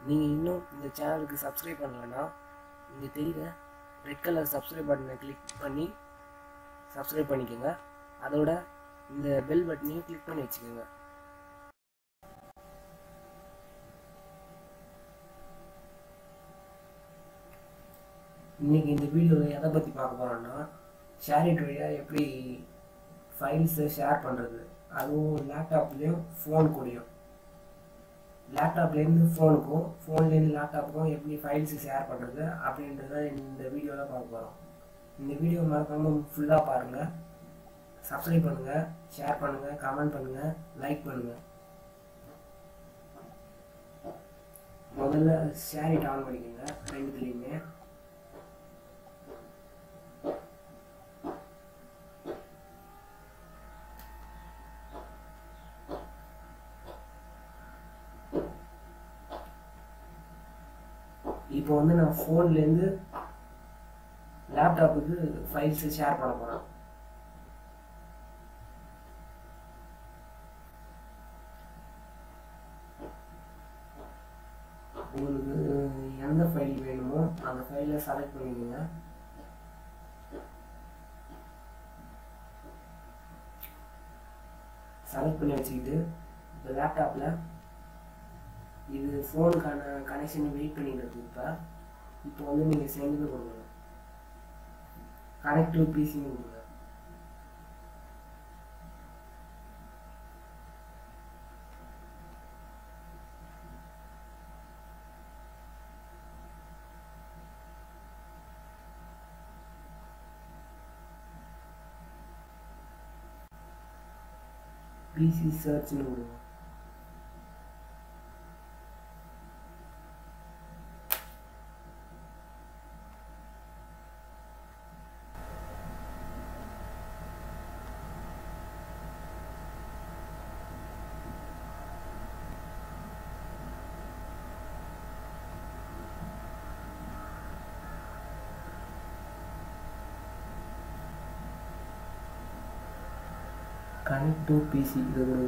நீங்கள் இன்னும் இந்த சேனலுக்கு சப்ஸ்கிரைப் பண்ணலைன்னா இங்கே தெரியுற ரெட் கலர் சப்ஸ்கிரைப் பட்டனை கிளிக் பண்ணி சப்ஸ்கிரைப் பண்ணிக்கோங்க அதோட இந்த பெல் பட்டனையும் கிளிக் பண்ணி வச்சுக்கோங்க இன்னைக்கு இந்த வீடியோவில் எதை பற்றி பார்க்க போகிறோம்னா ஷேரிட் வழியாக எப்படி ஃபைல்ஸை ஷேர் பண்ணுறது அதுவும் லேப்டாப்லேயும் ஃபோன் கூடயும் லேப்டாப்லேருந்து ஃபோனுக்கும் ஃபோன்லேருந்து லேப்டாப்புக்கும் எப்படி ஃபைல்ஸ் ஷேர் பண்ணுறது அப்படின்றத இந்த வீடியோவில் பார்க்க போகிறோம் இந்த வீடியோ மறக்காமல் ஃபுல்லாக பாருங்கள் சப்ஸ்கிரைப் பண்ணுங்கள் ஷேர் பண்ணுங்கள் கமெண்ட் பண்ணுங்கள் லைக் பண்ணுங்கள் முதல்ல ஷேரிட் ஆன் பண்ணிக்கோங்க ரெண்டுத்துலேயுமே இப்போ வந்து நான் ஃபோன்லேருந்து லேப்டாப்புக்கு ஃபைல்ஸை ஷேர் பண்ண போகிறேன் உங்களுக்கு எந்த ஃபைல் வேணுமோ அந்த ஃபைலை செலக்ட் பண்ணிக்கோங்க செலக்ட் பண்ணி வச்சுக்கிட்டு இப்போ லேப்டாப்பில் இது ஃபோனுக்கான கனெக்ஷன் வெயிட் பண்ணிட்டு இருக்கு இப்போ இப்போ வந்து நீங்கள் செஞ்சது கொடுக்கணும் கனெக்ட் டு பிசின்னு கொடுங்க பிசி சர்ச்னு கொடுங்க கனெக்ட் டு பிசி இது கொடுங்க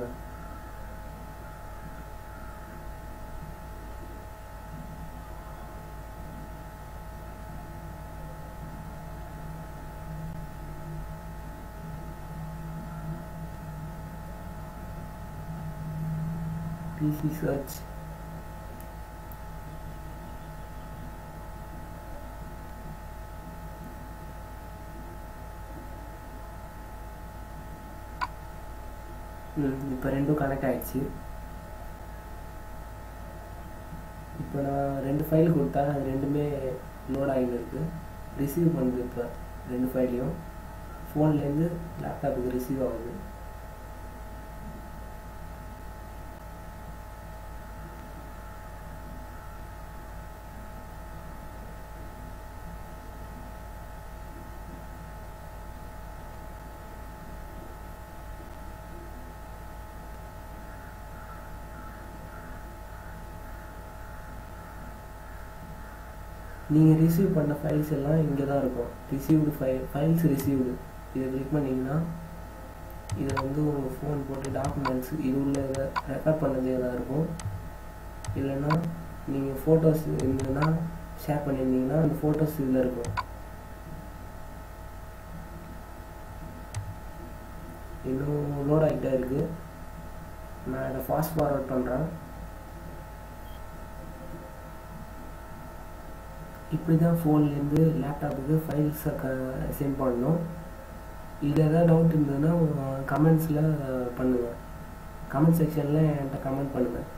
பிசி சர்ச் இப்போ ரெண்டும் கனெக்ட் ஆயிடுச்சு இப்போ நான் ரெண்டு ஃபைல் கொடுத்தா அது ரெண்டுமே லோட் ஆகிட்டு இருக்கு ரிசீவ் பண்ணுது இப்போ ரெண்டு ஃபைலையும் ஃபோன்லேருந்து லேப்டாப்புக்கு ரிசீவ் ஆகுது நீங்கள் ரிசீவ் பண்ண ஃபைல்ஸ் எல்லாம் இங்கே தான் இருக்கும் ரிசீவ்டு ஃபைல் ஃபைல்ஸ் ரிசீவ்டு இதை கிளிக் பண்ணிங்கன்னா இதில் வந்து உங்கள் ஃபோன் போட்டு டாக்குமெண்ட்ஸ் இது உள்ள ரெக்கார்ட் பண்ணது எதாவது இருக்கும் இல்லைன்னா நீங்கள் ஃபோட்டோஸ் இருந்ததுன்னா ஷேர் பண்ணியிருந்தீங்கன்னா அந்த ஃபோட்டோஸ் இதில் இருக்கும் இன்னும் லோட் ஆகிட்டே இருக்குது நான் இதை ஃபாஸ்ட் ஃபார்வர்ட் பண்ணுறேன் இப்படி தான் ஃபோன்லேருந்து லேப்டாப்புக்கு ஃபைல்ஸை க சென்ட் பண்ணணும் இதில் எதாவது டவுட் இருந்ததுன்னா கமெண்ட்ஸில் பண்ணுங்கள் கமெண்ட் செக்ஷனில் என்கிட்ட கமெண்ட் பண்ணுங்கள்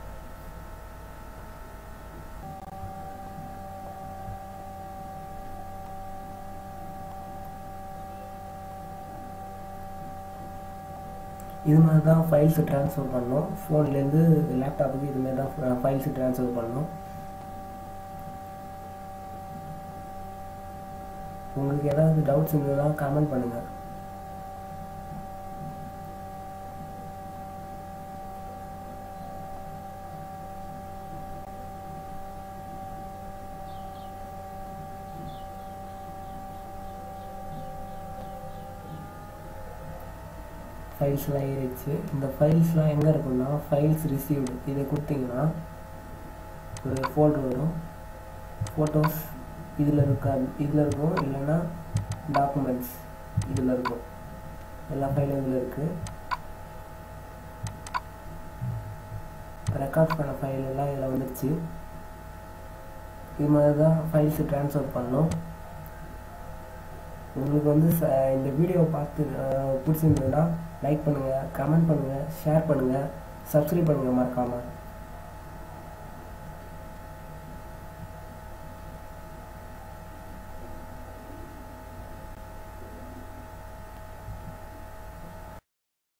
இது மாதிரி தான் ஃபைல்ஸை ட்ரான்ஸ்ஃபர் பண்ணணும் ஃபோன்லேருந்து லேப்டாப்புக்கு இது மாதிரி தான் ஃபைல்ஸை ட்ரான்ஸ்ஃபர் பண்ணணும் உங்களுக்கு ஏதாவது டவுட்ஸ் இருந்ததுன்னா கமெண்ட் பண்ணுங்கள் ஃபைல்ஸ்லாம் ஏறிடுச்சு இந்த ஃபைல்ஸ்லாம் எங்கே இருக்குன்னா ஃபைல்ஸ் ரிசீவ்டு இதை கொடுத்தீங்கன்னா ஒரு ஃபோல்டர் வரும் ஃபோட்டோஸ் இதில் இருக்கா இதில் இருக்கும் இல்லைன்னா டாக்குமெண்ட்ஸ் இதில் இருக்கும் எல்லா ஃபைலும் இதில் இருக்குது ரெக்கார்ட் பண்ண ஃபைல் எல்லாம் இதில் வந்துடுச்சு இது மாதிரி தான் ஃபைல்ஸு ட்ரான்ஸ்ஃபர் பண்ணணும் உங்களுக்கு வந்து ச இந்த வீடியோ பார்த்து பிடிச்சிருந்ததுன்னா லைக் பண்ணுங்கள் கமெண்ட் பண்ணுங்கள் ஷேர் பண்ணுங்கள் சப்ஸ்கிரைப் பண்ணுங்கள் மறக்காமல்